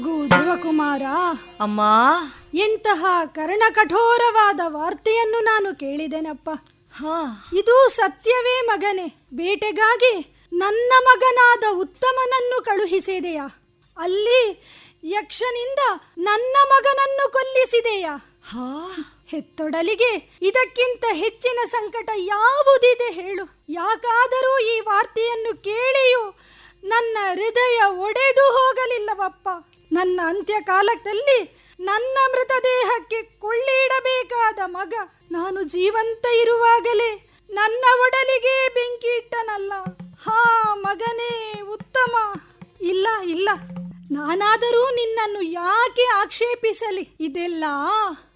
ಕುಮಾರ ಅಮ್ಮ ಎಂತಹ ಕರ್ಣ ಕಠೋರವಾದ ವಾರ್ತೆಯನ್ನು ನಾನು ಕೇಳಿದೆನಪ್ಪ ಹಾ ಇದು ಸತ್ಯವೇ ಮಗನೇ ಬೇಟೆಗಾಗಿ ನನ್ನ ಮಗನಾದ ಉತ್ತಮನನ್ನು ಕಳುಹಿಸಿದೆಯಾ ಅಲ್ಲಿ ಯಕ್ಷನಿಂದ ನನ್ನ ಮಗನನ್ನು ಕೊಲ್ಲಿಸಿದೆಯಾ ಹಾ ಹೆತ್ತೊಡಲಿಗೆ ಇದಕ್ಕಿಂತ ಹೆಚ್ಚಿನ ಸಂಕಟ ಯಾವುದಿದೆ ಹೇಳು ಯಾಕಾದರೂ ಈ ವಾರ್ತೆಯನ್ನು ಕೇಳಿಯೂ ನನ್ನ ಹೃದಯ ಒಡೆದು ಹೋಗಲಿಲ್ಲವಪ್ಪ ನನ್ನ ಅಂತ್ಯಕಾಲದಲ್ಲಿ ನನ್ನ ಮೃತದೇಹಕ್ಕೆ ಕೊಳ್ಳಿಡಬೇಕಾದ ಮಗ ನಾನು ಜೀವಂತ ಇರುವಾಗಲೇ ನನ್ನ ಒಡಲಿಗೆ ಬೆಂಕಿ ಇಟ್ಟನಲ್ಲ ಹಾ ಮಗನೇ ಉತ್ತಮ ಇಲ್ಲ ಇಲ್ಲ ನಾನಾದರೂ ನಿನ್ನನ್ನು ಯಾಕೆ ಆಕ್ಷೇಪಿಸಲಿ ಇದೆಲ್ಲ